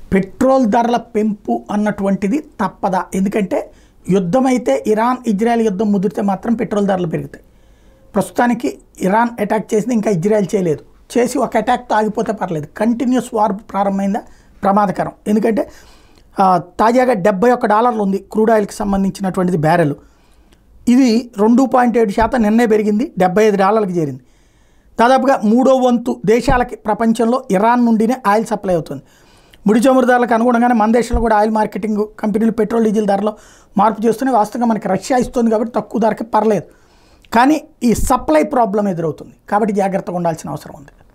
petrol ధరల పెంపు అన్నటువంటిది తప్పదా ఎందుకంటే యుద్ధం అయితే ఇరాన్ ఇజ్రాయెల్ యుద్ధం ముదిరితే మాత్రం పెట్రోల్ ధరలు పెరుగుతాయి ప్రస్తుతానికి ఇరాన్ అటాక్ చేసింది ఇంకా ఇజ్రాయెల్ చేయలేదు చేసి ఒక అటాక్తో ఆగిపోతే పర్లేదు కంటిన్యూస్ వార్ ప్రారంభమైందా ప్రమాదకరం ఎందుకంటే ఆ, తాజాగా డెబ్బై ఒక్క డాలర్లు ఉంది క్రూడ్ ఆయిల్కి సంబంధించినటువంటిది బ్యారెల్ ఇది రెండు పాయింట్ ఏడు శాతం నిన్నే పెరిగింది డెబ్బై ఐదు డాలర్లకు చేరింది దాదాపుగా మూడో వంతు దేశాలకి ప్రపంచంలో ఇరాన్ నుండినే ఆయిల్ సప్లై అవుతుంది ముడి చమురు ధరలకు అనుగుణంగానే మన దేశంలో కూడా ఆయిల్ మార్కెటింగ్ కంపెనీలు పెట్రోల్ డీజిల్ ధరలో మార్పు చేస్తున్నాయి వాస్తవంగా మనకి రష్యా ఇస్తుంది కాబట్టి తక్కువ ధరకి పర్లేదు కానీ ఈ సప్లై ప్రాబ్లం ఎదురవుతుంది కాబట్టి జాగ్రత్తగా ఉండాల్సిన అవసరం ఉంది